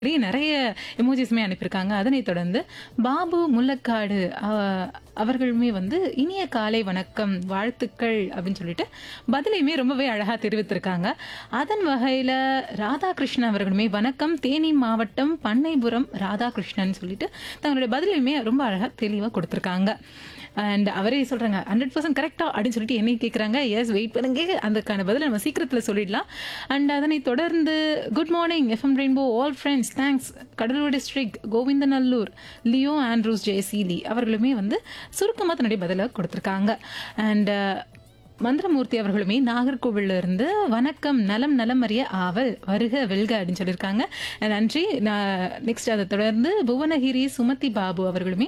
மாதிரி நிறைய எமோஜிஸுமே அனுப்பியிருக்காங்க அதனைத் தொடர்ந்து பாபு முல்லக்காடு அஹ், அவர்களுமே வந்து இனிய காலை வணக்கம் வாழ்த்துக்கள் அப்படின்னு சொல்லிட்டு பதிலையுமே ரொம்பவே அழகா தெரிவித்திருக்காங்க அதன் வகையில ராதாகிருஷ்ணன் அவர்களுமே வணக்கம் தேனி மாவட்டம் பண்ணைபுரம் ராதாகிருஷ்ணன் சொல்லிட்டு தங்களுடைய பதிலையுமே ரொம்ப அழகா தெளிவா கொடுத்திருக்காங்க அண்ட் அவரே சொல்றாங்க ஹண்ட்ரட் பர்சன்ட் கரெக்டா அப்படின்னு சொல்லிட்டு என்னை கேட்குறாங்க எஸ் வெயிட் பண்ணுங்க அதுக்கான பதில் நம்ம சீக்கிரத்தில் சொல்லிடலாம் அண்ட் அதனை தொடர்ந்து good morning FM rainbow all friends thanks Cuddalore district Govindanallur Leo Andrews Jayaseeli அவர்களுமே வந்து சுருக்கமாக தன்னுடைய பதிலை கொடுத்துருக்காங்க அண்ட் மந்திரமூர்த்தி அவர்களுமே நாகர்கோவில்ல இருந்து வணக்கம் நலம் நலம் அறிய ஆவல் வருக வெல்க அப்படின்னு சொல்லியிருக்காங்க நன்றி நெக்ஸ்ட் அதை தொடர்ந்து புவனகிரி சுமதி பாபு அவர்களுமே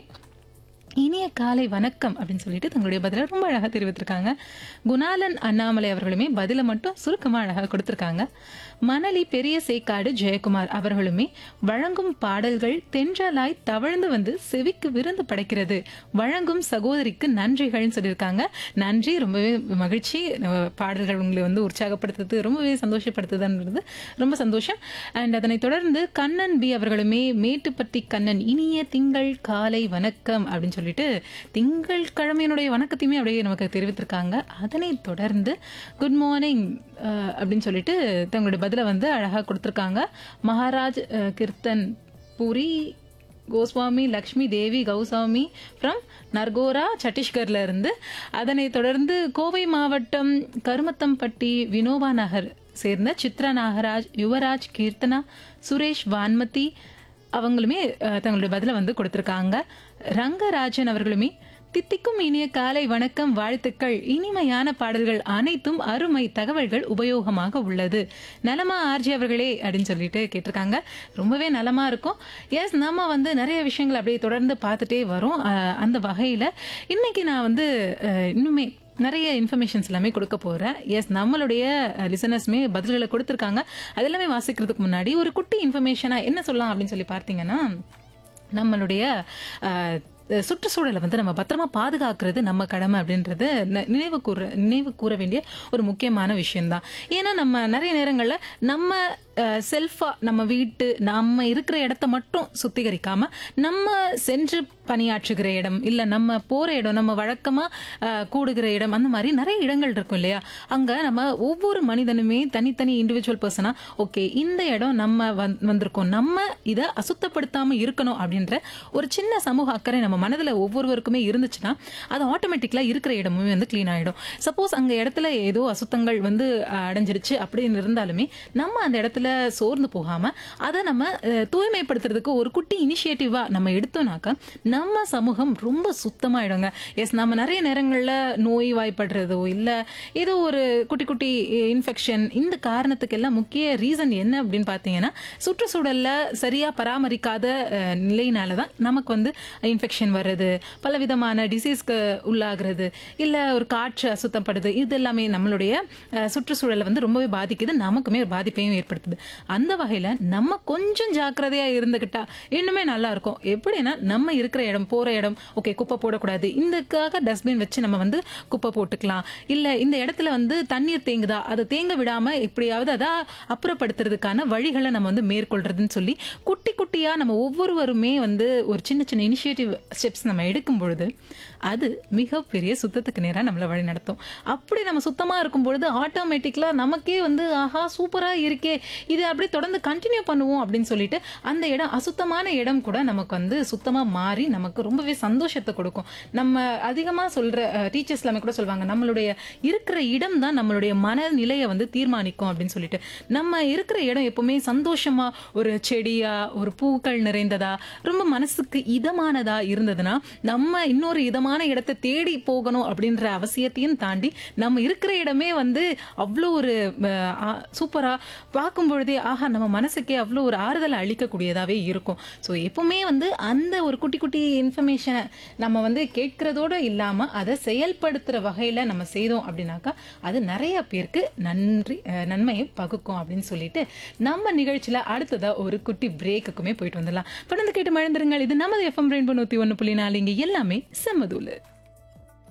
இனிய காலை வணக்கம் அப்படின்னு சொல்லிட்டு தங்களுடைய பதிலை ரொம்ப அழகாக தெரிவித்திருக்காங்க குணாலன் அண்ணாமலை அவர்களுமே பதிலை மட்டும் சுருக்கமாக அழகாக கொடுத்திருக்காங்க மணலி பெரிய சேக்காடு ஜெயக்குமார் அவர்களுமே வழங்கும் பாடல்கள் தென்றலாய் தவழ்ந்து வந்து செவிக்கு விருந்து படைக்கிறது வழங்கும் சகோதரிக்கு நன்றிகள்னு சொல்லியிருக்காங்க நன்றி ரொம்பவே மகிழ்ச்சி நம்ம பாடல்கள் உங்களை வந்து உற்சாகப்படுத்துறது ரொம்பவே சந்தோஷப்படுத்துதுன்றது ரொம்ப சந்தோஷம் அண்ட் அதனை தொடர்ந்து கண்ணன் பி அவர்களுமே மேட்டுப்பட்டி கண்ணன் இனிய திங்கள் காலை வணக்கம் அப்படின்னு சொல்லிட்டு திங்கள் கிழமையினுடைய வணக்கத்தையுமே அப்படியே நமக்கு தெரிவித்திருக்காங்க அதனை தொடர்ந்து குட் மார்னிங் அப்படின்னு சொல்லிட்டு தங்களுடைய பதிலை வந்து அழகாக கொடுத்துருக்காங்க மகாராஜ் அஹ், கீர்த்தன் பூரி கோஸ்வாமி லக்ஷ்மி தேவி கௌசாமி ஃப்ரம் நர்கோரா சத்தீஸ்கர்ல இருந்து அதனை தொடர்ந்து கோவை மாவட்டம் கருமத்தம்பட்டி வினோபா நகர் சேர்ந்த சித்ரா நாகராஜ் யுவராஜ் கீர்த்தனா சுரேஷ் வான்மதி அவங்களுமே அஹ், தங்களுடைய பதிலை வந்து கொடுத்துருக்காங்க ரங்கராஜன் அவர்களுமே தித்திக்கும் இனிய காலை வணக்கம் வாழ்த்துக்கள் இனிமையான பாடல்கள் அனைத்தும் அருமை தகவல்கள் உபயோகமாக உள்ளது நலமா ஆர்ஜி அவர்களே அப்படின்னு சொல்லிட்டு கேட்டிருக்காங்க ரொம்பவே நலமா இருக்கும் எஸ் நம்ம வந்து நிறைய விஷயங்கள் அப்படியே தொடர்ந்து பார்த்துட்டே வரோம் அஹ், அந்த வகையில இன்னைக்கு நான் வந்து அஹ், இன்னுமே நிறைய இன்ஃபர்மேஷன்ஸ் எல்லாமே கொடுக்க போறேன் எஸ் நம்மளுடைய லிசனர்ஸ்மே பதில்களை கொடுத்துருக்காங்க அதெல்லாமே வாசிக்கிறதுக்கு முன்னாடி ஒரு குட்டி இன்ஃபர்மேஷனா என்ன சொல்லலாம் அப்படின்னு சொல்லி பார்த்தீங்கன்னா நம்மளுடைய அஹ், சுற்றுச்சூழலை வந்து நம்ம பத்திரமா பாதுகாக்கிறது நம்ம கடமை அப்படின்றது ந- நினைவு கூற நினைவு கூற வேண்டிய ஒரு முக்கியமான விஷயம்தான் ஏன்னா நம்ம நிறைய நேரங்களில் நம்ம செல்ஃபா நம்ம வீட்டு நம்ம இருக்கிற இடத்த மட்டும் சுத்திகரிக்காம நம்ம சென்று பணியாற்றுகிற இடம் இல்ல நம்ம போற இடம் நம்ம வழக்கமா அஹ், கூடுகிற இடம் அந்த மாதிரி நிறைய இடங்கள் இருக்கும் இல்லையா அங்க நம்ம ஒவ்வொரு மனிதனுமே தனித்தனி இண்டிவிஜுவல் பர்சனா ஓகே இந்த இடம் நம்ம வந்- வந்திருக்கோம் நம்ம இதை அசுத்தப்படுத்தாம இருக்கணும் அப்படின்ற ஒரு சின்ன சமூக அக்கறை நம்ம மனதுல ஒவ்வொருவருக்குமே இருந்துச்சுன்னா அது ஆட்டோமேட்டிக்கலா இருக்கிற இடமுமே வந்து க்ளீன் ஆயிடும் சப்போஸ் அங்க இடத்துல ஏதோ அசுத்தங்கள் வந்து அஹ், அடைஞ்சிருச்சு அப்படின்னு இருந்தாலுமே நம்ம அந்த இடத்துல சோர்ந்து போகாம அதை நம்ம அஹ், தூய்மைப்படுத்துறதுக்கு ஒரு குட்டி இனிஷியேட்டிவா நம்ம எடுத்தோம்னாக்கா நம்ம சமூகம் ரொம்ப சுத்தமாயிடுங்க எஸ் நம்ம நிறைய நேரங்கள்ல நோய் வாய்ப்படுறதோ இல்ல ஏதோ ஒரு குட்டி குட்டி இன்ஃபெக்ஷன் இந்த காரணத்துக்கு எல்லாம் முக்கிய ரீசன் என்ன அப்படின்னு பார்த்தீங்கன்னா சுற்றுச்சூழல்ல சரியா பராமரிக்காத அஹ், நிலையினால தான் நமக்கு வந்து இன்ஃபெக்ஷன் வர்றது பல விதமான டிசீஸ்க்கு உள்ளாகிறது இல்ல ஒரு காற்று அசுத்தப்படுது இது எல்லாமே நம்மளுடைய அஹ், சுற்றுச்சூழலை வந்து ரொம்பவே பாதிக்குது நமக்குமே ஒரு பாதிப்பையும் ஏற்படுத்துது அந்த வகையில நம்ம கொஞ்சம் ஜாக்கிரதையா இருந்துகிட்டா இன்னுமே நல்லா இருக்கும் எப்படின்னா நம்ம இருக்கிற இடம் போற இடம் ஓகே குப்பை போடக்கூடாது இதுக்காக டஸ்ட்பின் வச்சு நம்ம வந்து குப்பை போட்டுக்கலாம் இல்ல இந்த இடத்துல வந்து தண்ணீர் தேங்குதா அதை தேங்க விடாம எப்படியாவது அதை அப்புறப்படுத்துறதுக்கான வழிகளை நம்ம வந்து மேற்கொள்றதுன்னு சொல்லி குட்டி குட்டியா நம்ம ஒவ்வொருவருமே வந்து ஒரு சின்ன சின்ன இனிஷியேட்டிவ் ஸ்டெப்ஸ் நம்ம எடுக்கும் பொழுது அது மிகப்பெரிய சுத்தத்துக்கு நேராக நம்மளை வழி நடத்தும் அப்படி நம்ம சுத்தமா இருக்கும் பொழுது ஆட்டோமேட்டிக்கலா நமக்கே வந்து ஆஹா சூப்பரா இருக்கே இது அப்படியே தொடர்ந்து கண்டினியூ பண்ணுவோம் அப்படின்னு சொல்லிட்டு அந்த இடம் அசுத்தமான இடம் கூட நமக்கு வந்து சுத்தமா மாறி நமக்கு ரொம்பவே சந்தோஷத்தை கொடுக்கும் நம்ம அதிகமா சொல்ற டீச்சர்ஸ் எல்லாமே கூட சொல்லுவாங்க நம்மளுடைய இருக்கிற இடம் தான் நம்மளுடைய மனநிலையை வந்து தீர்மானிக்கும் அப்படின்னு சொல்லிட்டு நம்ம இருக்கிற இடம் எப்பவுமே சந்தோஷமா ஒரு செடியா ஒரு பூக்கள் நிறைந்ததா ரொம்ப மனசுக்கு இதமானதா இருந்ததுன்னா நம்ம இன்னொரு இதமான இடத்தை தேடி போகணும் அப்படின்ற அவசியத்தையும் தாண்டி நம்ம இருக்கிற இடமே வந்து அவ்வளோ ஒரு அஹ், ஆ, சூப்பரா பார்க்கும் பொழுதே ஆஹா நம்ம மனசுக்கே அவ்வளோ ஒரு ஆறுதலை அளிக்கக்கூடியதாவே இருக்கும் ஸோ எப்பவுமே வந்து அந்த ஒரு குட்டி குட்டி இன்ஃபர்மேஷனை நம்ம வந்து கேட்கறதோட இல்லாம அதை செயல்படுத்துற வகையில நம்ம செய்தோம் அப்படின்னாக்கா அது நிறைய பேருக்கு நன்றி அஹ், நன்மையை பகுக்கும் அப்படின்னு சொல்லிட்டு நம்ம நிகழ்ச்சியில அடுத்ததா ஒரு குட்டி பிரேக்குக்குமே போயிட்டு வந்துடலாம் தொடர்ந்து கேட்டு மழந்துருங்கள் இது நமது எஃப்எம் ரெயின்போ நூத்தி ஒன்று புள்ளி நாலு இங்க எல்லாமே செம்மதூலு